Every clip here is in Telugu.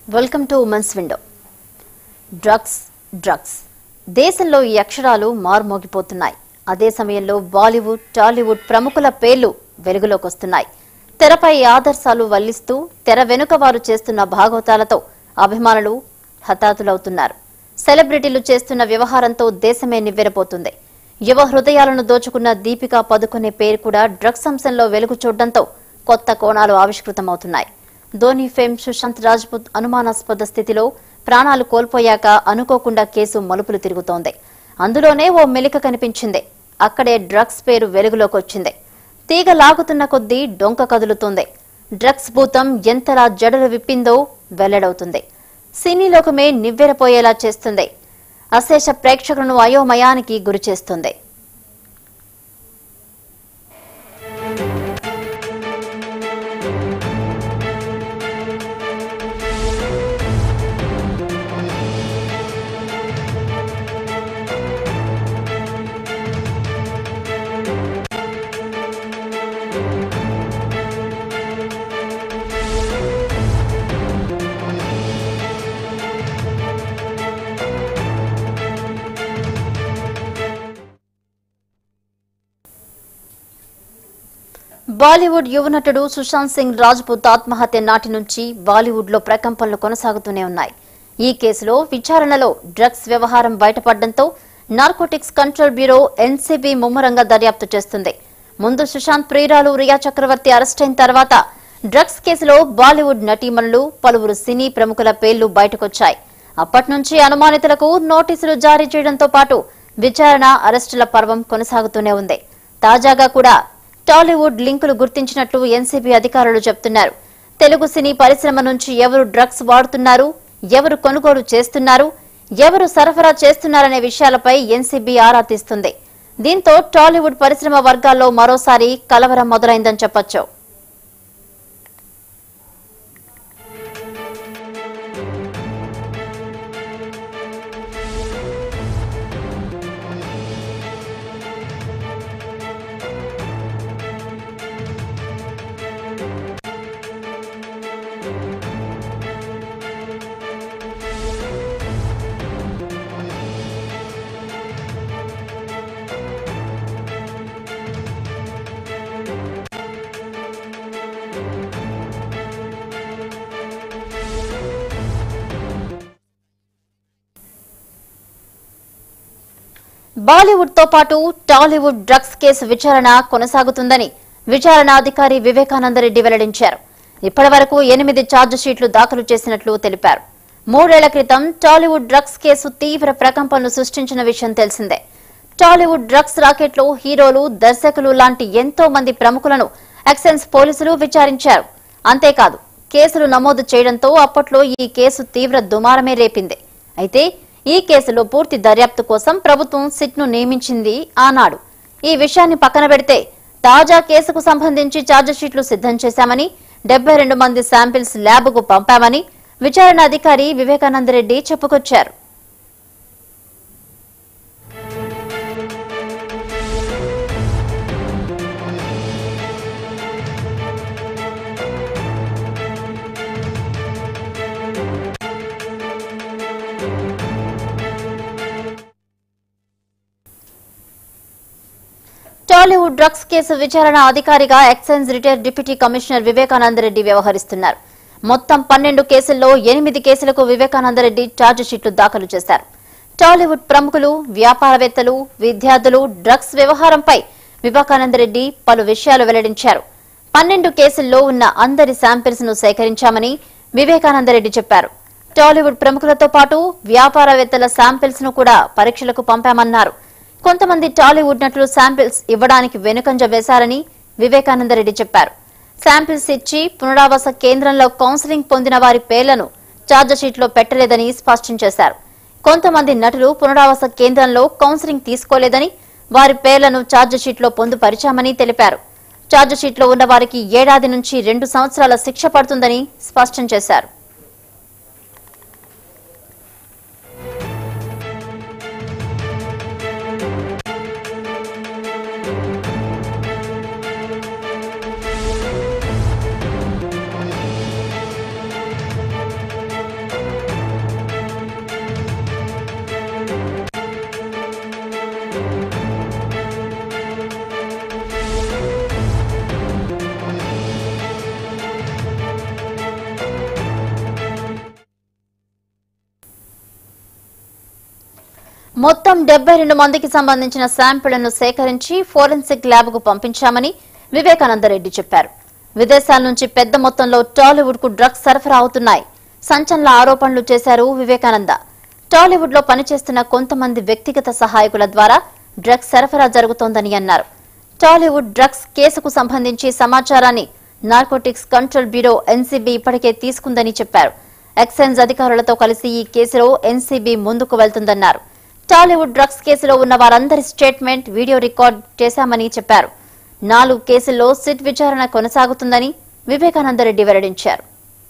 welcome to women's window drugs drugs దేశంలో ఈ అక్షరాలు మారుమోగిపోతున్నాయి అదే సమయంలో బాలీవుడ్ టాలీవుడ్ ప్రముఖుల పేర్లు వెలుగులోకి వస్తున్నాయి తెరపై ఆదర్శాలు వల్లిస్తూ తెర వెనుక వారు చేస్తున్న భాగవతాలతో అభిమానులు హతాతులవుతున్నారు సెలబ్రిటీలు చేస్తున్న వ్యవహారంతో దేశమే నివ్వెరపోతుంది యువ హృదయాలను దోచుకున్న దీపికా పదుకునే పేరు కూడా డ్రగ్స్ అంశంలో వెలుగు చూడడంతో కొత్త కోణాలు ఆవిష్కృతమవుతున్నాయి ధోని ఫేమ్ సుశాంత్ రాజ్పుత్ అనుమానాస్పద స్థితిలో ప్రాణాలు కోల్పోయాక అనుకోకుండా కేసు మలుపులు తిరుగుతోంది అందులోనే ఓ మెలిక కనిపించింది అక్కడే డ్రగ్స్ పేరు వెలుగులోకి వచ్చింది తీగ లాగుతున్న కొద్దీ డొంక కదులుతుంది డ్రగ్స్ భూతం ఎంతలా జడలు విప్పిందో వెల్లడవుతుంది సినీ లోకమే నివ్వెరపోయేలా చేస్తుంది అశేష ప్రేక్షకులను అయోమయానికి గురి చేస్తుంది బాలీవుడ్ యువ నటుడు సుశాంత్ సింగ్ రాజ్పుత్ ఆత్మహత్య నాటి నుంచి బాలీవుడ్ లో ప్రకంపనలు కొనసాగుతూనే ఉన్నాయి ఈ కేసులో విచారణలో డ్రగ్స్ వ్యవహారం బయటపడడంతో నార్కోటిక్స్ కంట్రోల్ బ్యూరో ఎన్సీబీ ముమ్మరంగా దర్యాప్తు చేస్తుంది ముందు సుశాంత్ ప్రియురాలు రియా చక్రవర్తి అరెస్ట్ అయిన తర్వాత డ్రగ్స్ కేసులో బాలీవుడ్ నటీమణులు పలువురు సినీ ప్రముఖుల పేర్లు బయటకొచ్చాయి అప్పటి నుంచి అనుమానితులకు నోటీసులు జారీ చేయడంతో పాటు విచారణ అరెస్టుల పర్వం కొనసాగుతూనే ఉంది తాజాగా కూడా టాలీవుడ్ లింకులు గుర్తించినట్లు ఎన్సీబీ అధికారులు చెబుతున్నారు తెలుగు సినీ పరిశ్రమ నుంచి ఎవరు డ్రగ్స్ వాడుతున్నారు ఎవరు కొనుగోలు చేస్తున్నారు ఎవరు సరఫరా చేస్తున్నారనే విషయాలపై ఎన్సీబీ ఆరా తీస్తుంది దీంతో టాలీవుడ్ పరిశ్రమ వర్గాల్లో మరోసారి కలవరం మొదలైందని చెప్పొచ్చు బాలీవుడ్ తో పాటు టాలీవుడ్ డ్రగ్స్ కేసు విచారణ కొనసాగుతుందని విచారణ అధికారి వివేకానందరెడ్డి వెల్లడించారు ఇప్పటి వరకు ఎనిమిది ఛార్జ్ షీట్లు దాఖలు చేసినట్లు తెలిపారు మూడేళ్ల క్రితం టాలీవుడ్ డ్రగ్స్ కేసు తీవ్ర ప్రకంపనలు సృష్టించిన విషయం తెలిసిందే టాలీవుడ్ డ్రగ్స్ రాకెట్లో హీరోలు దర్శకులు లాంటి ఎంతో మంది ప్రముఖులను ఎక్సైజ్ పోలీసులు విచారించారు అంతేకాదు కేసులు నమోదు చేయడంతో అప్పట్లో ఈ కేసు తీవ్ర దుమారమే రేపింది అయితే ఈ కేసులో పూర్తి దర్యాప్తు కోసం ప్రభుత్వం సిట్ను నియమించింది ఆనాడు ఈ విషయాన్ని పక్కన పెడితే తాజా కేసుకు సంబంధించి ఛార్జిషీట్లు సిద్ధం చేశామని డెబ్బై రెండు మంది శాంపిల్స్ ల్యాబ్కు పంపామని విచారణ అధికారి వివేకానందరెడ్డి చెప్పుకొచ్చారు టాలీవుడ్ డ్రగ్స్ కేసు విచారణ అధికారిగా excise retire deputy commissioner Vivekananda Reddy వ్యవహరిస్తున్నారు మొత్తం పన్నెండు కేసుల్లో ఎనిమిది కేసులకు వివేకానందరెడ్డి ఛార్జ్ షీట్లు దాఖలు చేశారు టాలీవుడ్ ప్రముఖులు వ్యాపారవేత్తలు విద్యార్థులు డ్రగ్స్ వ్యవహారంపై వివేకానందరెడ్డి పలు విషయాలు వెల్లడించారు పన్నెండు కేసుల్లో ఉన్న అందరి శాంపిల్స్ ను సేకరించామని వివేకానందరెడ్డి చెప్పారు టాలీవుడ్ ప్రముఖులతో పాటు వ్యాపారవేత్తల శాంపిల్స్ ను కూడా పరీక్షలకు పంపామన్నారు కొంతమంది టాలీవుడ్ నటులు శాంపిల్స్ ఇవ్వడానికి వెనుకంజ వేశారని వివేకానందరెడ్డి చెప్పారు శాంపిల్స్ ఇచ్చి పునరావాస కేంద్రంలో కౌన్సిలింగ్ పొందిన వారి పేర్లను ఛార్జిషీట్లో పెట్టలేదని స్పష్టం చేశారు కొంతమంది నటులు పునరావాస కేంద్రంలో కౌన్సిలింగ్ తీసుకోలేదని వారి పేర్లను ఛార్జిషీట్లో పొందుపరిచామని తెలిపారు ఛార్జిషీట్లో ఉన్న వారికి ఏడాది నుంచి రెండు సంవత్సరాల శిక్ష పడుతుందని స్పష్టం చేశారు మొత్తం డెబ్బై రెండు మందికి సంబంధించిన శాంపిళ్లను సేకరించి ఫోరెన్సిక్ ల్యాబ్ కు పంపించామని వివేకానందరెడ్డి చెప్పారు విదేశాల నుంచి పెద్ద మొత్తంలో టాలీవుడ్ కు డ్రగ్స్ సరఫరా అవుతున్నాయి సంచలన ఆరోపణలు చేశారు వివేకానంద టాలీవుడ్ లో పనిచేస్తున్న కొంతమంది వ్యక్తిగత సహాయకుల ద్వారా డ్రగ్స్ సరఫరా జరుగుతోందని అన్నారు టాలీవుడ్ డ్రగ్స్ కేసుకు సంబంధించి సమాచారాన్ని నార్కోటిక్స్ కంట్రోల్ బ్యూరో ఎన్సీబీ ఇప్పటికే తీసుకుందని చెప్పారు ఎక్సైజ్ అధికారులతో కలిసి ఈ కేసులో ఎన్సీబీ ముందుకు వెళ్తుందన్నారు టాలీవుడ్ డ్రగ్స్ కేసులో ఉన్న వారందరి స్టేట్మెంట్ వీడియో రికార్డ్ చేశామని చెప్పారు నాలుగు కేసుల్లో సిట్ విచారణ కొనసాగుతుందని వివేకానందరెడ్డి వెల్లడించారు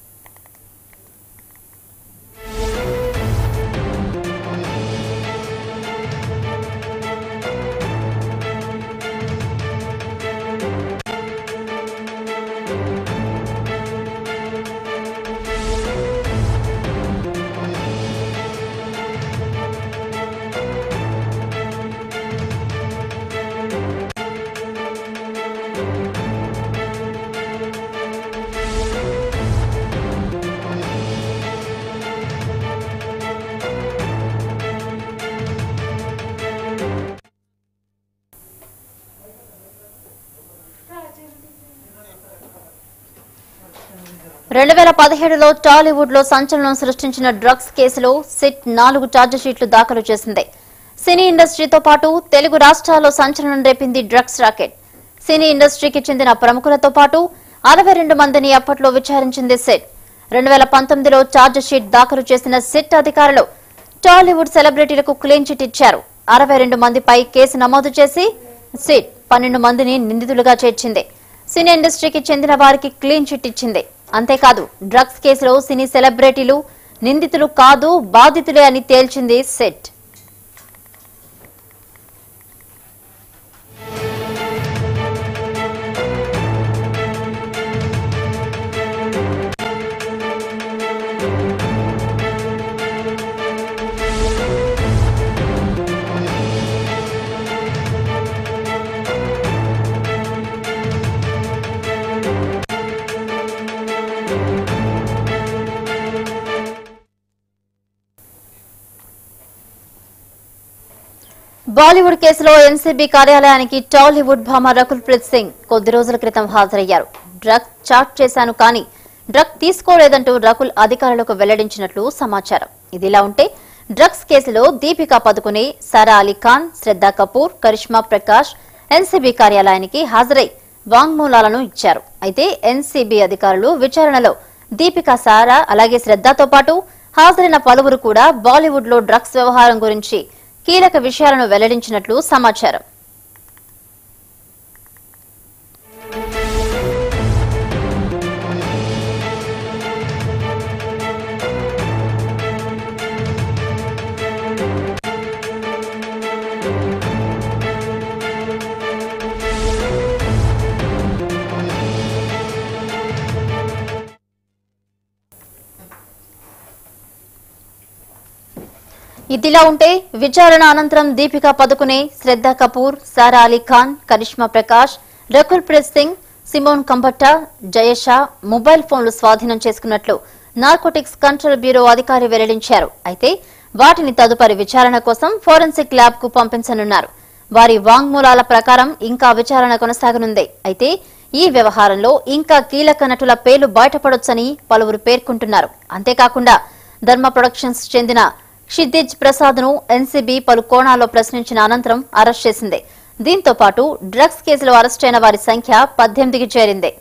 రెండు వేల పదిహేడులో టాలీవుడ్ లో సంచలనం సృష్టించిన డ్రగ్స్ కేసులో సిట్ నాలుగు ఛార్జిషీట్లు దాఖలు చేసింది సినీ ఇండస్ట్రీతో పాటు తెలుగు రాష్ట్రాల్లో సంచలనం రేపింది డ్రగ్స్ రాకెట్ సినీ ఇండస్ట్రీకి చెందిన ప్రముఖులతో పాటు అరవై రెండు మందిని అప్పట్లో విచారించింది సిట్ రెండు వేల పంతొమ్మిదిలో ఛార్జిషీట్ దాఖలు చేసిన సిట్ అధికారులు టాలీవుడ్ సెలబ్రిటీలకు క్లీన్ చిట్ ఇచ్చారు అరవై రెండు మందిపై కేసు నమోదు చేసి సిట్ పన్నెండు మందిని నిందితులుగా చేర్చింది సినీ ఇండస్ట్రీకి చెందిన వారికి క్లీన్ చిట్ ఇచ్చింది అంతేకాదు డ్రగ్స్ కేసులో సినీ సెలబ్రిటీలు నిందితులు కాదు బాధితులే అని తేల్చింది సెట్ బాలీవుడ్ కేసులో ఎన్సీబీ కార్యాలయానికి టాలీవుడ్ భామ రకుల్ ప్రీత్ సింగ్ కొద్ది రోజుల క్రితం హాజరయ్యారు డ్రగ్ చాట్ చేశాను కానీ డ్రగ్ తీసుకోలేదంటూ రకుల్ అధికారులకు వెల్లడించినట్లు సమాచారం ఇదిలా ఉంటే డ్రగ్స్ కేసులో దీపికా పదుకునే సారా అలీ ఖాన్ శ్రద్ధా కపూర్ కరిష్మా ప్రకాష్ ఎన్సీబీ కార్యాలయానికి హాజరై వాంగ్మూలాలను ఇచ్చారు అయితే ఎన్సీబీ అధికారులు విచారణలో దీపికా సారా అలాగే శ్రద్ధతో పాటు హాజరైన పలువురు కూడా బాలీవుడ్ లో డ్రగ్స్ వ్యవహారం గురించి కీలక విషయాలను వెల్లడించినట్లు సమాచారం ఇదిలా ఉంటే విచారణ అనంతరం దీపికా పదుకునే శ్రద్ధా కపూర్ సారా అలీ ఖాన్ కరిష్మా ప్రకాష్ రకుల్ ప్రీత్ సింగ్ సిమోన్ కంబట్టా జయషా మొబైల్ ఫోన్లు స్వాధీనం చేసుకున్నట్లు నార్కోటిక్స్ కంట్రోల్ బ్యూరో అధికారి వెల్లడించారు అయితే వాటిని తదుపరి విచారణ కోసం ఫోరెన్సిక్ ల్యాబ్ కు పంపించనున్నారు వారి వాంగ్మూలాల ప్రకారం ఇంకా విచారణ కొనసాగనుంది అయితే ఈ వ్యవహారంలో ఇంకా కీలక నటుల పేర్లు బయటపడొచ్చని పలువురు పేర్కొంటున్నారు అంతేకాకుండా ధర్మ ప్రొడక్షన్స్ చెందిన క్షితిజ్ ప్రసాద్ ను ఎన్సీబీ పలు కోణాల్లో ప్రశ్నించిన అనంతరం అరెస్ట్ చేసింది దీంతో పాటు డ్రగ్స్ కేసులో అరెస్టైన వారి సంఖ్య పద్దెనిమిదికి చేరింది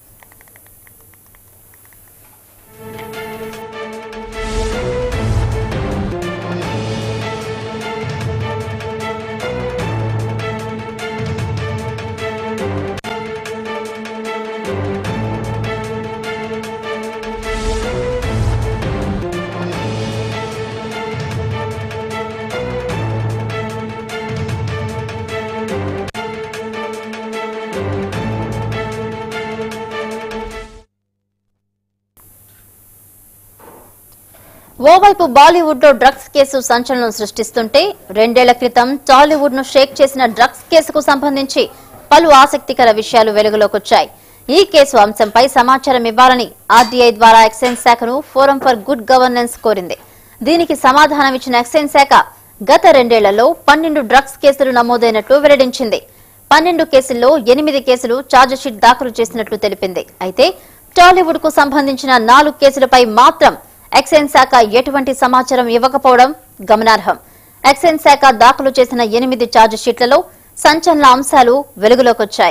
ఓవైపు బాలీవుడ్ లో డ్రగ్స్ కేసు సంచలనం సృష్టిస్తుంటే రెండేళ్ల క్రితం టాలీవుడ్ ను షేక్ చేసిన డ్రగ్స్ కేసుకు సంబంధించి పలు ఆసక్తికర విషయాలు వెలుగులోకొచ్చాయి ఈ కేసు అంశంపై సమాచారం ఇవ్వాలని ఆర్డీఐ ద్వారా ఎక్సైజ్ శాఖను ఫోరం ఫర్ గుడ్ గవర్నెన్స్ కోరింది దీనికి సమాధానం ఇచ్చిన ఎక్సైజ్ శాఖ గత రెండేళ్లలో పన్నెండు డ్రగ్స్ కేసులు నమోదైనట్లు వెల్లడించింది పన్నెండు కేసుల్లో ఎనిమిది కేసులు ఛార్జిషీట్ దాఖలు చేసినట్లు తెలిపింది అయితే టాలీవుడ్ కు సంబంధించిన నాలుగు కేసులపై మాత్రం ఎక్సైజ్ శాఖ ఎటువంటి సమాచారం ఇవ్వకపోవడం గమనార్హం ఎక్సైజ్ శాఖ దాఖలు చేసిన ఎనిమిది ఛార్జిషీట్లలో సంచలన అంశాలు వెలుగులోకొచ్చాయి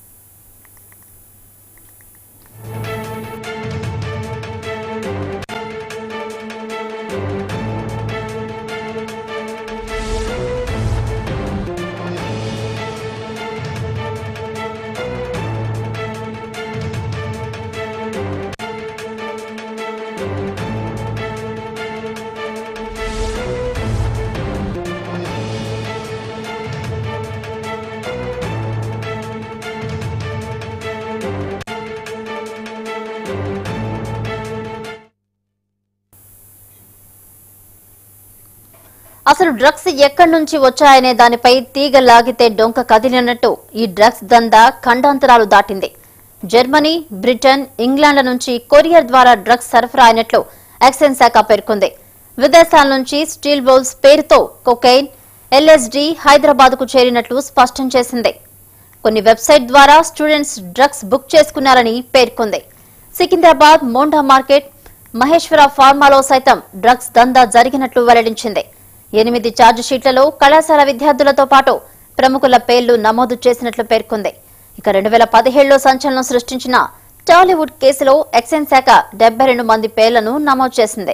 అసలు డ్రగ్స్ ఎక్కడి నుంచి వచ్చాయనే దానిపై తీగ లాగితే డొంక కదిలినట్టు ఈ డ్రగ్స్ దందా ఖండాంతరాలు దాటింది జర్మనీ బ్రిటన్ ఇంగ్లాండ్ల నుంచి కొరియర్ ద్వారా డ్రగ్స్ సరఫరా అయినట్లు ఎక్సైజ్ శాఖ పేర్కొంది విదేశాల నుంచి స్టీల్ బౌల్స్ పేరుతో కొకైన్ ఎల్ఎస్డి హైదరాబాద్ కు చేరినట్లు స్పష్టం చేసింది కొన్ని వెబ్సైట్ ద్వారా స్టూడెంట్స్ డ్రగ్స్ బుక్ చేసుకున్నారని పేర్కొంది సికింద్రాబాద్ మోండా మార్కెట్ మహేశ్వర ఫార్మాలో సైతం డ్రగ్స్ దందా జరిగినట్లు వెల్లడించింది ఎనిమిది ఛార్జ్ షీట్లలో కళాశాల విద్యార్థులతో పాటు ప్రముఖుల పేర్లు నమోదు చేసినట్లు పేర్కొంది ఇక రెండు వేల పదిహేడులో సంచలనం సృష్టించిన టాలీవుడ్ కేసులో ఎక్సైజ్ శాఖ డెబ్బై రెండు మంది పేర్లను నమోదు చేసింది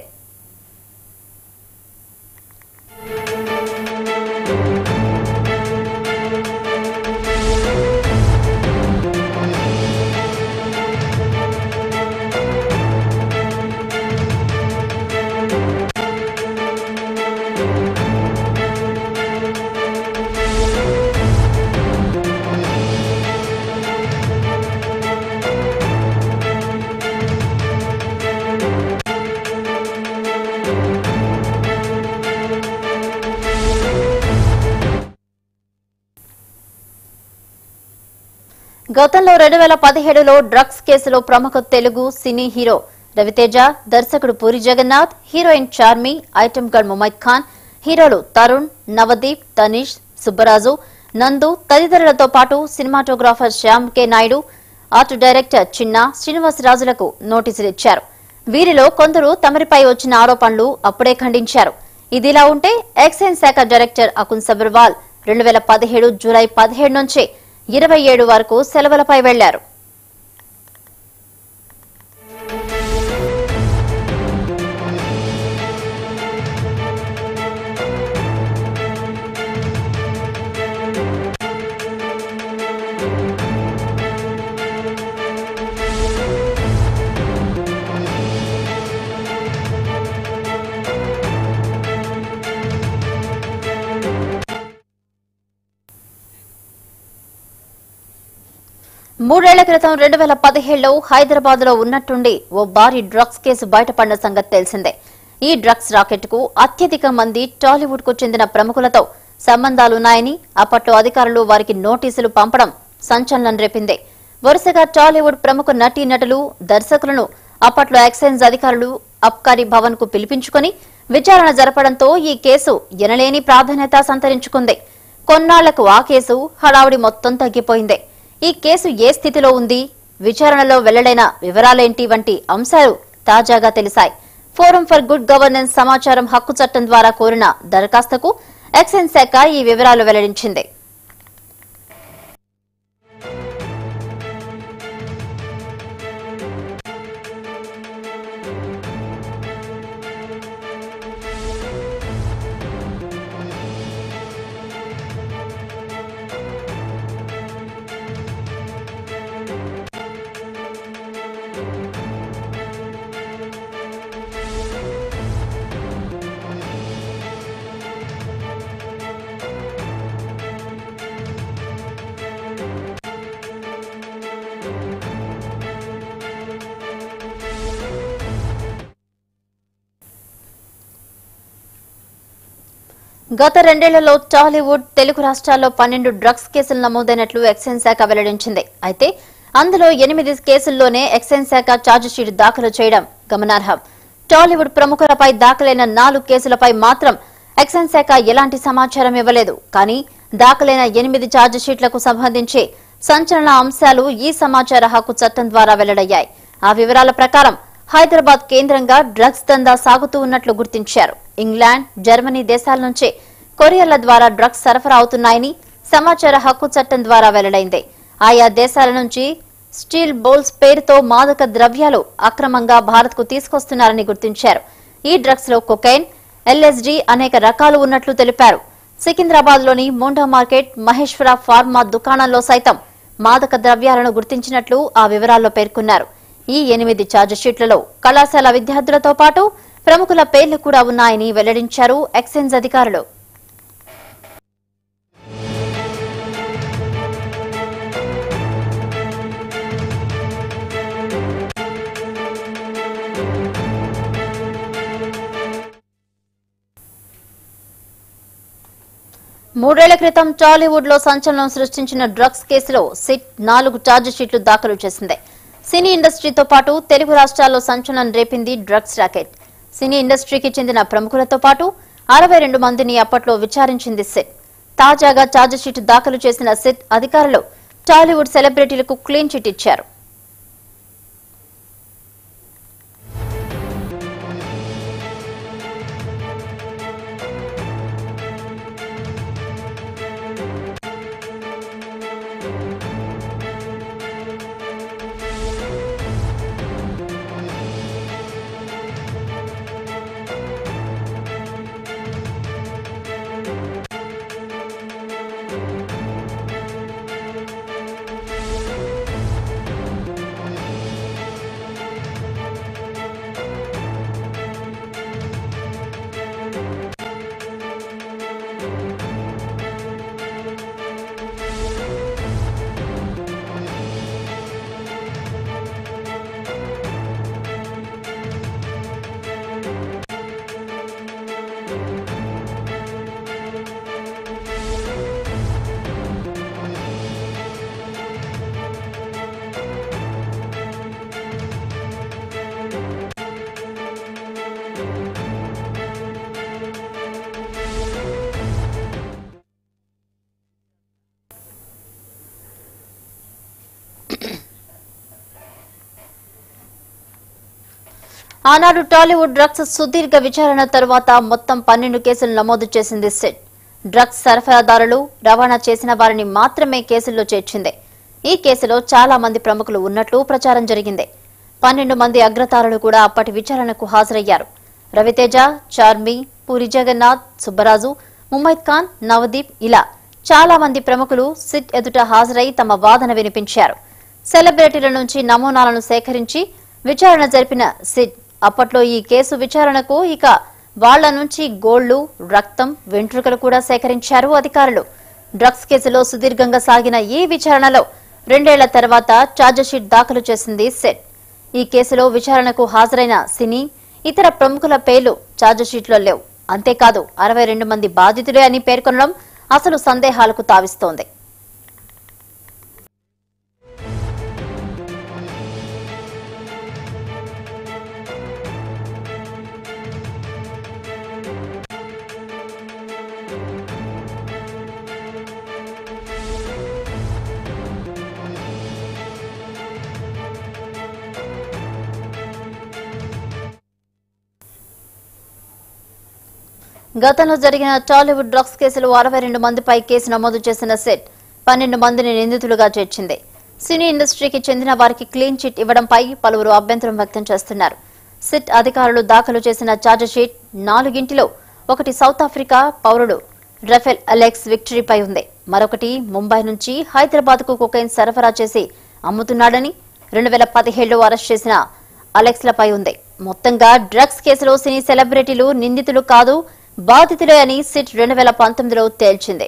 గతంలో రెండు వేల పదిహేడులో డ్రగ్స్ కేసులో ప్రముఖ తెలుగు సినీ హీరో రవితేజ దర్శకుడు Puri Jagannadh heroine Charmi item girl Mumaith Khan హీరోలు తరుణ్ నవదీప్ తనీష్ సుబ్బరాజు నందు తదితరులతో పాటు cinematographer Shyam K Naidu art director Chinna శ్రీనివాసరాజులకు నోటీసులు ఇచ్చారు వీరిలో కొందరు తమరిపై వచ్చిన ఆరోపణలు అప్పుడే ఖండించారు ఇదిలా ఉంటే ఎక్సైజ్ శాఖ డైరెక్టర్ అకున్ సబర్వాల్ రెండు వేల పదిహేడు జూలై పదిహేడు నుంచి ఇరవై ఏడు వరకు సెలవులపై వెళ్లారు మూడేళ్ల క్రితం రెండు వేల పదిహేడులో హైదరాబాద్ లో ఉన్నట్టుండి ఓ భారీ డ్రగ్స్ కేసు బయటపడిన సంగతి తెలిసిందే ఈ డ్రగ్స్ రాకెట్ కు అత్యధిక మంది టాలీవుడ్ కు చెందిన ప్రముఖులతో సంబంధాలున్నాయని అప్పట్లో అధికారులు వారికి నోటీసులు పంపడం సంచలనం రేపింది వరుసగా టాలీవుడ్ ప్రముఖ నటీనటులు దర్శకులను అప్పట్లో ఎక్సైజ్ అధికారులు అబ్కారీ భవన్ కు పిలిపించుకుని విచారణ జరపడంతో ఈ కేసు ఎనలేని ప్రాధాన్యత సంతరించుకుంది కొన్నాళ్లకు ఆ కేసు హడావుడి మొత్తం తగ్గిపోయింది ఈ కేసు ఏ స్థితిలో ఉంది విచారణలో వెల్లడైన వివరాలేంటి వంటి అంశాలు తాజాగా తెలిసాయి ఫోరం ఫర్ గుడ్ గవర్నెన్స్ సమాచారం హక్కు చట్టం ద్వారా కోరిన దరఖాస్తుకు ఎక్సైజ్ శాఖ ఈ వివరాలు వెల్లడించింది గత రెండేళ్లలో టాలీవుడ్ తెలుగు రాష్ట్రాల్లో పన్నెండు డ్రగ్స్ కేసులు నమోదైనట్లు ఎక్సైజ్ శాఖ వెల్లడించింది అయితే అందులో ఎనిమిది కేసుల్లోనే ఎక్సైజ్ శాఖ ఛార్జిషీట్ దాఖలు చేయడం గమనార్హం టాలీవుడ్ ప్రముఖులపై దాఖలైన నాలుగు కేసులపై మాత్రం ఎక్సైజ్ శాఖ ఎలాంటి సమాచారం ఇవ్వలేదు కానీ దాఖలైన ఎనిమిది ఛార్జ్ షీట్లకు సంబంధించి సంచలన అంశాలు ఈ సమాచార హక్కు చట్టం ద్వారా వెల్లడయ్యాయి ఆ వివరాల ప్రకారం హైదరాబాద్ కేంద్రంగా డ్రగ్స్ దందా సాగుతూ ఉన్నట్లు గుర్తించారు ఇంగ్లాండ్ జర్మనీ దేశాల నుంచి కొరియర్ల ద్వారా డ్రగ్స్ సరఫరా అవుతున్నాయని సమాచార హక్కు చట్టం ద్వారా వెల్లడైంది ఆయా దేశాల నుంచి స్టీల్ బౌల్స్ పేరుతో మాదక ద్రవ్యాలు అక్రమంగా భారత్ కు తీసుకొస్తున్నారని గుర్తించారు ఈ డ్రగ్స్ లో కొకైన్ ఎల్ఎస్డి అనేక రకాలు ఉన్నట్లు తెలిపారు సికింద్రాబాద్ లోని మోండా మార్కెట్ మహేశ్వర ఫార్మా దుకాణంలో సైతం మాదక ద్రవ్యాలను గుర్తించినట్లు ఆ వివరాల్లో పేర్కొన్నారు ఈ ఎనిమిది ఛార్జ్ షీట్లలో కళాశాల విద్యార్థులతో పాటు ప్రముఖుల పేర్లు కూడా ఉన్నాయని వెల్లడించారు ఎక్సైజ్ అధికారులు మూడేళ్ల క్రితం టాలీవుడ్ లో సంచలనం సృష్టించిన డ్రగ్స్ కేసులో సిట్ నాలుగు ఛార్జ్ షీట్లు దాఖలు చేసింది సినీ ఇండస్ట్రీతో పాటు తెలుగు రాష్ట్రాల్లో సంచలనం రేపింది డ్రగ్స్ రాకెట్ సినీ ఇండస్ట్రీకి చెందిన ప్రముఖులతో పాటు అరవై రెండు మందిని అప్పట్లో విచారించింది సిట్ తాజాగా ఛార్జ్ షీట్ దాఖలు చేసిన సిట్ అధికారులు టాలీవుడ్ సెలబ్రిటీలకు క్లీన్ చిట్ ఇచ్చారు ఆనాడు టాలీవుడ్ డ్రగ్స్ సుదీర్ఘ విచారణ తరువాత మొత్తం పన్నెండు కేసులు నమోదు చేసింది సిట్ డ్రగ్స్ సరఫరాదారులు రవాణా చేసిన వారిని మాత్రమే కేసుల్లో చేర్చింది ఈ కేసులో చాలా మంది ప్రముఖులు ఉన్నట్లు ప్రచారం జరిగింది పన్నెండు మంది అగ్రతారులు కూడా అప్పటి విచారణకు హాజరయ్యారు రవితేజ చార్మి పూరి జగన్నాథ్ సుబ్బరాజు ముమైద్ ఖాన్ నవదీప్ ఇలా చాలా మంది ప్రముఖులు సిట్ ఎదుట హాజరై తమ వాదన వినిపించారు సెలబ్రిటీల నుంచి నమూనాలను సేకరించి విచారణ జరిపిన సిట్ అప్పట్లో ఈ కేసు విచారణకు ఇక వాళ్ల నుంచి గోళ్లు రక్తం వెంట్రుకలు కూడా సేకరించారు అధికారులు డ్రగ్స్ కేసులో సుదీర్ఘంగా సాగిన ఈ విచారణలో రెండేళ్ల తర్వాత ఛార్జిషీట్ దాఖలు చేసింది సెట్ ఈ కేసులో విచారణకు హాజరైన సినీ ఇతర ప్రముఖుల పేర్లు ఛార్జిషీట్లో లేవు అంతేకాదు అరవై రెండు మంది బాధితులే అని పేర్కొనడం అసలు సందేహాలకు తావిస్తోంది గతంలో జరిగిన టాలీవుడ్ డ్రగ్స్ కేసులో అరవై రెండు మందిపై కేసు నమోదు చేసిన సెట్ పన్నెండు మందిని నిందితులుగా చేర్చింది సినీ ఇండస్ట్రీకి చెందిన వారికి క్లీన్ చిట్ ఇవ్వడంపై పలువురు అభ్యంతరం వ్యక్తం చేస్తున్నారు సిట్ అధికారులు దాఖలు చేసిన ఛార్జిషీట్ నాలుగింటిలో ఒకటి సౌత్ ఆఫ్రికా పౌరుడు రఫెల్ అలెక్స్ విక్టరీపై ఉంది మరొకటి ముంబై నుంచి హైదరాబాద్ కు కొకైన్ సరఫరా చేసి అమ్ముతున్నాడని రెండు వేల పదిహేడులో అరెస్ట్ చేసిన అలెక్స్లపై ఉంది మొత్తంగా డ్రగ్స్ కేసులో సినీ సెలబ్రిటీలు నిందితులు కాదు బాధితులే అని సిట్ రెండు వేల పంతొమ్మిదిలో తేల్చింది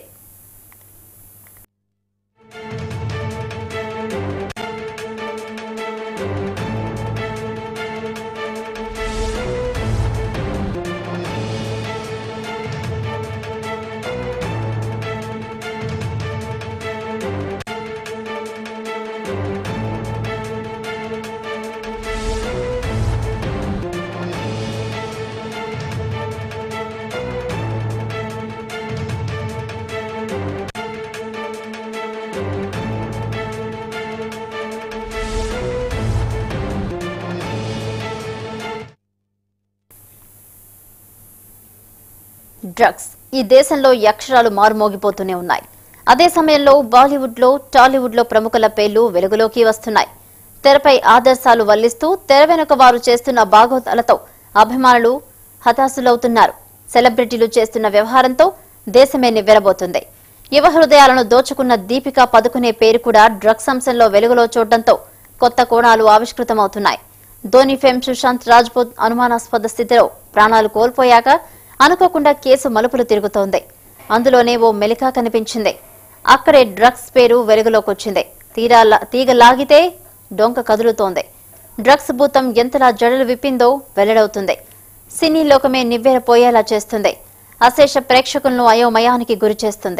డ్రగ్స్ ఈ దేశంలో ఈ అక్షరాలు మారుమోగిపోతూనే ఉన్నాయి అదే సమయంలో బాలీవుడ్ లో టాలీవుడ్ లో ప్రముఖుల పేర్లు వెలుగులోకి వస్తున్నాయి తెరపై ఆదర్శాలు వల్లిస్తూ తెర వెనుక వారు చేస్తున్న బాగోతాలతో అభిమానులు హతాశులవుతున్నారు సెలబ్రిటీలు చేస్తున్న వ్యవహారంతో దేశమే నివ్వెరబోతుంది యువ హృదయాలను దోచుకున్న దీపికా పదుకునే పేరు కూడా డ్రగ్స్ అంశంలో వెలుగులో చూడడంతో కొత్త కోణాలు ఆవిష్కృతమవుతున్నాయి ధోని ఫేమ్ సుశాంత్ రాజ్పూత్ అనుమానాస్పద స్థితిలో ప్రాణాలు కోల్పోయాక అనుకోకుండా కేసు మలుపులు తిరుగుతోంది అందులోనే ఓ మెలికా కనిపించింది అక్కడే డ్రగ్స్ పేరు వెలుగులోకొచ్చింది తీరా తీగ లాగితే డొంక కదులుతోంది డ్రగ్స్ భూతం ఎంతలా జడలు విప్పిందో వెల్లడవుతుంది సినీ లోకమే నివ్వెరపోయేలా చేస్తుంది అశేష ప్రేక్షకులను అయోమయానికి గురి చేస్తుంది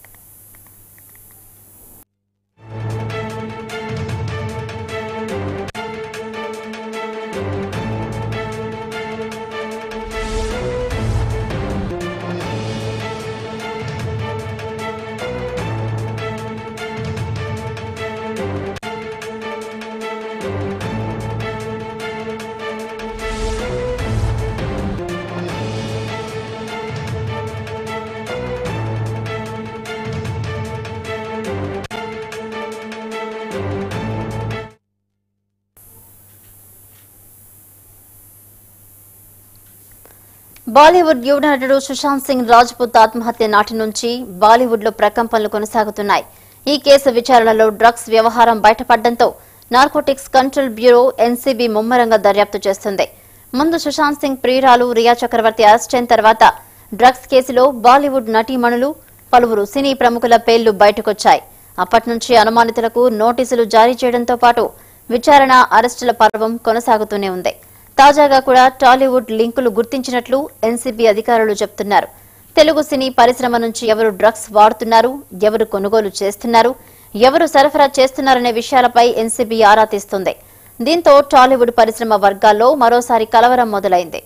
బాలీవుడ్ యువ నటుడు సుశాంత్ సింగ్ రాజ్పుత్ ఆత్మహత్య నాటి నుంచి బాలీవుడ్ లో ప్రకంపనలు కొనసాగుతున్నాయి ఈ కేసు విచారణలో డ్రగ్స్ వ్యవహారం బయటపడడంతో నార్కోటిక్స్ కంట్రోల్ బ్యూరో ఎన్సీబీ ముమ్మరంగా దర్యాప్తు చేస్తుంది ముందు సుశాంత్ సింగ్ ప్రియురాలు రియా చక్రవర్తి అరెస్ట్ అయిన తర్వాత డ్రగ్స్ కేసులో బాలీవుడ్ నటీమణులు పలువురు సినీ ప్రముఖుల పేర్లు బయటకొచ్చాయి అప్పటి నుంచి అనుమానితులకు నోటీసులు జారీ చేయడంతో పాటు విచారణ అరెస్టుల పర్వం కొనసాగుతూనే ఉంది తాజాగా కూడా టాలీవుడ్ లింకులు గుర్తించినట్లు ఎన్సీబీ అధికారులు చెబుతున్నారు తెలుగు సినీ పరిశ్రమ నుంచి ఎవరు డ్రగ్స్ వాడుతున్నారు ఎవరు కొనుగోలు చేస్తున్నారు ఎవరు సరఫరా చేస్తున్నారనే విషయాలపై ఎన్సీబీ ఆరా తీస్తుంది దీంతో టాలీవుడ్ పరిశ్రమ వర్గాల్లో మరోసారి కలవరం మొదలైంది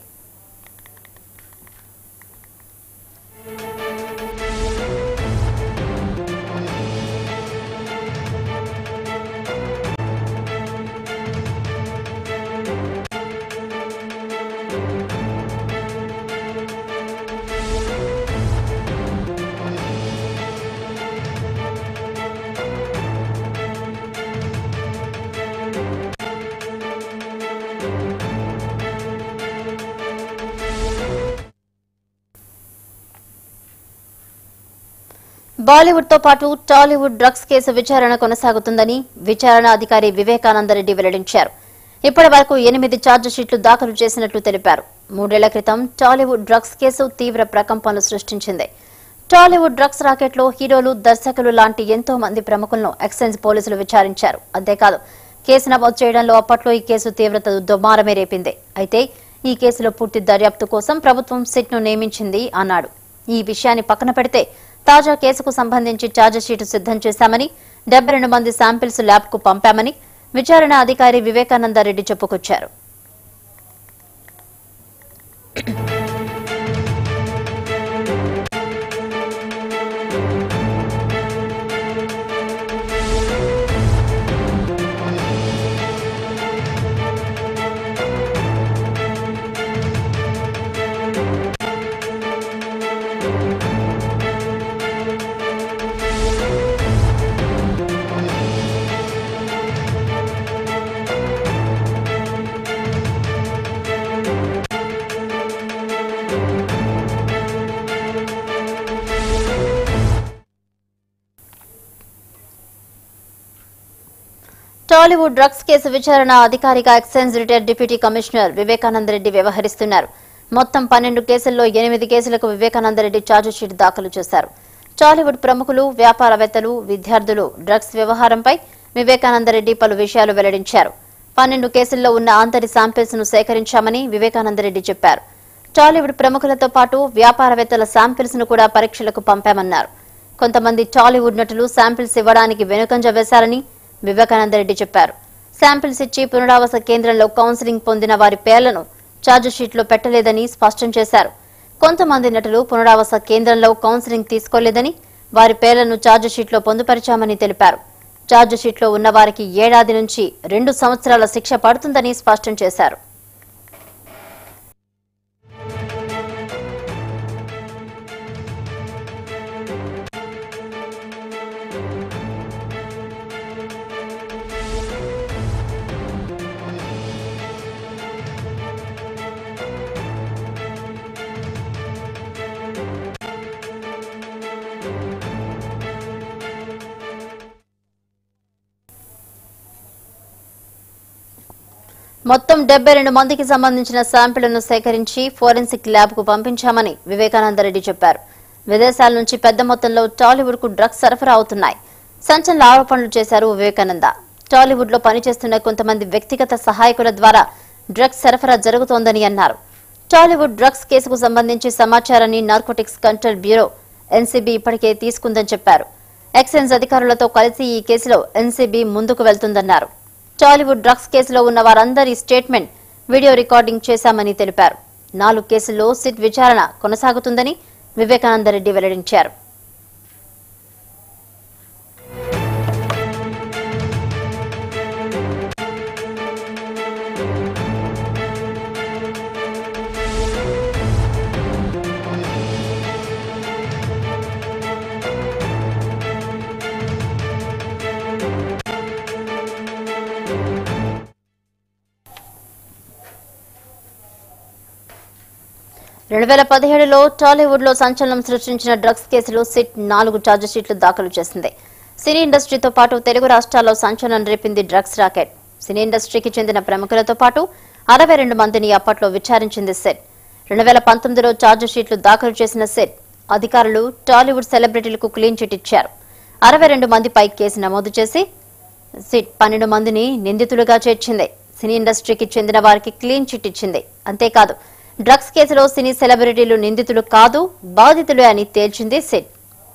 బాలీవుడ్ తో పాటు టాలీవుడ్ డ్రగ్స్ కేసు విచారణ కొనసాగుతుందని విచారణ అధికారి వివేకానందరెడ్డి వెల్లడించారు ఇప్పటి వరకు ఎనిమిది ఛార్జ్ షీట్లు దాఖలు చేసినట్లు తెలిపారు మూడేళ్ల క్రితం టాలీవుడ్ డ్రగ్స్ కేసు తీవ్ర ప్రకంపనలు సృష్టించింది టాలీవుడ్ డ్రగ్స్ రాకెట్లో హీరోలు దర్శకులు లాంటి ఎంతో మంది ప్రముఖులను ఎక్సైజ్ పోలీసులు విచారించారు అంతేకాదు కేసు నమోదు చేయడంలో అప్పట్లో ఈ కేసు తీవ్రత దుమారమే రేపింది అయితే ఈ కేసులో పూర్తి దర్యాప్తు కోసం ప్రభుత్వం సిట్ ను నియమించింది అన్నాడు ఈ విషయాన్ని పక్కన పెడితే తాజా కేసుకు సంబంధించి ఛార్జిషీటు సిద్ధం చేశామని డెబ్బై రెండు మంది శాంపిల్స్ ల్యాబ్ కు పంపామని విచారణ అధికారి వివేకానందరెడ్డి చెప్పుకొచ్చారు టాలీవుడ్ డ్రగ్స్ కేసు విచారణ అధికారిగా excise retire deputy commissioner Vivekananda Reddy వ్యవహరిస్తున్నారు మొత్తం పన్నెండు కేసుల్లో ఎనిమిది కేసులకు వివేకానంద రెడ్డి ఛార్జిషీట్ దాఖలు చేశారు టాలీవుడ్ ప్రముఖులు వ్యాపారవేత్తలు విద్యార్థులు డ్రగ్స్ వ్యవహారంపై వివేకానంద రెడ్డి పలు విషయాలు వెల్లడించారు పన్నెండు కేసుల్లో ఉన్న ఆంతరి శాంపిల్స్ ను సేకరించామని వివేకానంద రెడ్డి చెప్పారు టాలీవుడ్ ప్రముఖులతో పాటు వ్యాపారవేత్తల శాంపిల్స్ ను కూడా పరీక్షలకు పంపామన్నారు కొంతమంది టాలీవుడ్ నటులు శాంపిల్స్ ఇవ్వడానికి వెనుకంజ వేశారని వివేకానందరెడ్డి చెప్పారు శాంపిల్స్ ఇచ్చి పునరావాస కేంద్రంలో కౌన్సిలింగ్ పొందిన వారి పేర్లను ఛార్జిషీట్లో పెట్టలేదని స్పష్టం చేశారు కొంతమంది నటులు పునరావాస కేంద్రంలో కౌన్సిలింగ్ తీసుకోలేదని వారి పేర్లను ఛార్జిషీట్లో పొందుపరిచామని తెలిపారు ఛార్జిషీట్లో ఉన్న వారికి ఏడాది నుంచి రెండు సంవత్సరాల శిక్ష పడుతుందని స్పష్టం చేశారు మొత్తం డెబ్బై రెండు మందికి సంబంధించిన శాంపిళ్లను సేకరించి ఫోరెన్సిక్ ల్యాబ్ కు పంపించామని వివేకానందరెడ్డి చెప్పారు విదేశాల నుంచి పెద్ద మొత్తంలో టాలీవుడ్ కు డ్రగ్స్ సరఫరా అవుతున్నాయి సంచలన ఆరోపణలు చేశారు వివేకానంద టాలీవుడ్ లో పనిచేస్తున్న కొంతమంది వ్యక్తిగత సహాయకుల ద్వారా డ్రగ్స్ సరఫరా జరుగుతోందని అన్నారు టాలీవుడ్ డ్రగ్స్ కేసుకు సంబంధించి సమాచారాన్ని నార్కోటిక్స్ కంట్రోల్ బ్యూరో ఎన్సీబీ ఇప్పటికే తీసుకుందని చెప్పారు ఎక్సైజ్ అధికారులతో కలిసి ఈ కేసులో ఎన్సీబీ ముందుకు వెళ్తుందన్నారు టాలీవుడ్ డ్రగ్స్ కేసులో ఉన్న వారందరి స్టేట్మెంట్ వీడియో రికార్డింగ్ చేశామని తెలిపారు నాలుగు కేసుల్లో సిట్ విచారణ కొనసాగుతుందని వివేకానందరెడ్డి వెల్లడించారు రెండు వేల పదిహేడులో టాలీవుడ్ లో సంచలనం సృష్టించిన డ్రగ్స్ కేసులో సిట్ నాలుగు ఛార్జిషీట్లు దాఖలు చేసింది సినీ ఇండస్ట్రీతో పాటు తెలుగు రాష్ట్రాల్లో సంచలనం రేపింది డ్రగ్స్ రాకెట్ సినీ ఇండస్ట్రీకి చెందిన ప్రముఖులతో పాటు అరవై రెండు మందిని అప్పట్లో విచారించింది సెట్ రెండు వేల పంతొమ్మిదిలో ఛార్జిషీట్లు దాఖలు చేసిన సెట్ అధికారులు టాలీవుడ్ సెలబ్రిటీలకు క్లీన్ చిట్ ఇచ్చారు అరవై రెండు మందిపై కేసు నమోదు చేసి సిట్ పన్నెండు మందిని నిందితులుగా చేర్చింది సినీ ఇండస్ట్రీకి చెందిన వారికి క్లీన్ చిట్ ఇచ్చింది అంతేకాదు డ్రగ్స్ కేసులో సినీ సెలబ్రిటీలు నిందితులు కాదు బాధితులే అని తేల్చింది సిట్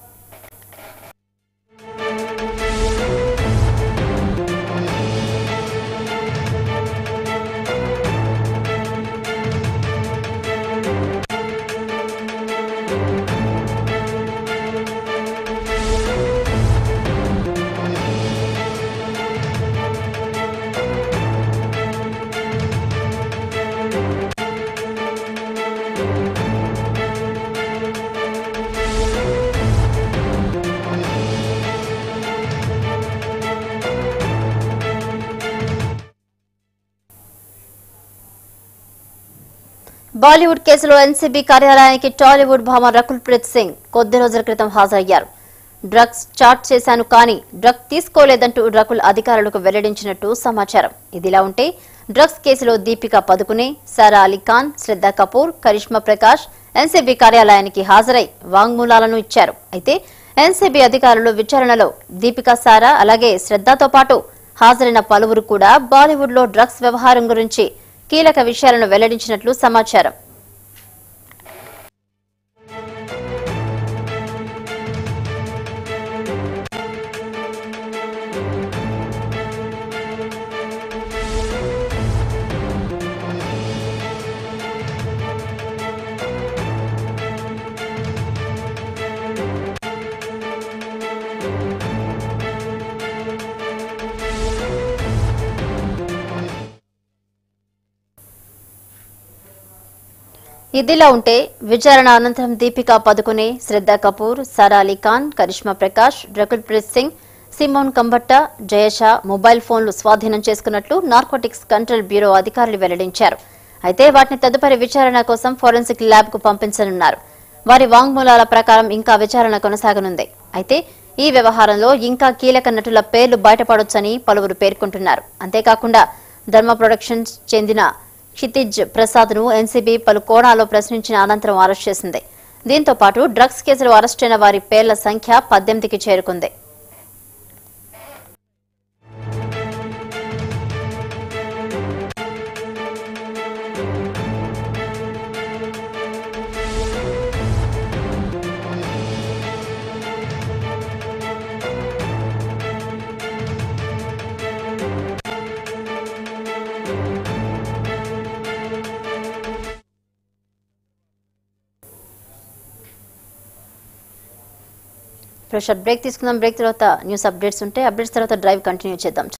బాలీవుడ్ కేసులో ఎన్సీబీ కార్యాలయానికి టాలీవుడ్ భామ రకుల్ ప్రీత్ సింగ్ కొద్ది రోజుల క్రితం హాజరయ్యారు డ్రగ్స్ చార్ట్ చేశాను కానీ డ్రగ్ తీసుకోలేదంటూ రకుల్ అధికారులకు వెల్లడించినట్టు సమాచారం ఇదిలా ఉంటే డ్రగ్స్ కేసులో దీపిక పదుకునే సారా అలీ ఖాన్ శ్రద్ధ కపూర్ కరిష్మా ప్రకాష్ ఎన్సీబీ కార్యాలయానికి హాజరై వాంగ్మూలాలను ఇచ్చారు అయితే ఎన్సీబీ అధికారులు విచారణలో దీపిక సారా అలాగే శ్రద్ధతో పాటు హాజరైన పలువురు కూడా బాలీవుడ్ లో డ్రగ్స్ వ్యవహారం గురించి కీలక విషయాలను వెల్లడించినట్లు సమాచారం ఇదిలా ఉంటే విచారణ అనంతరం దీపికా పదుకునే శ్రద్ధ కపూర్ సారా అలీ ఖాన్ కరిష్మా ప్రకాష్ రకుల్ ప్రీత్ సింగ్ సిమోన్ కంబట్ట జయషా మొబైల్ ఫోన్లు స్వాధీనం చేసుకున్నట్లు నార్కోటిక్స్ కంట్రోల్ బ్యూరో అధికారులు వెల్లడించారు అయితే వాటిని తదుపరి విచారణ కోసం ఫోరెన్సిక్ ల్యాబ్ కు పంపించనున్నారు వారి వాంగ్మూలాల ప్రకారం ఇంకా విచారణ కొనసాగనుంది అయితే ఈ వ్యవహారంలో ఇంకా కీలక నటుల పేర్లు బయటపడొచ్చని పలువురు పేర్కొంటున్నారు అంతేకాకుండా ధర్మ ప్రొడక్షన్స్ చెందిన క్షితిజ్ ప్రసాద్ ను ఎన్సీబీ పలు కోణాల్లో ప్రశ్నించిన అనంతరం అరెస్ట్ చేసింది దీంతో పాటు డ్రగ్స్ కేసులో అరెస్టైన వారి పేర్ల సంఖ్య పద్దెనిమిదికి చేరుకుంది ప్రెషర్ బ్రేక్ తీసుకుందాం బ్రేక్ తర్వాత న్యూస్ అప్డేట్స్ ఉంటే అప్డేట్స్ తర్వాత డ్రైవ్ కంటిన్యూ చేద్దాం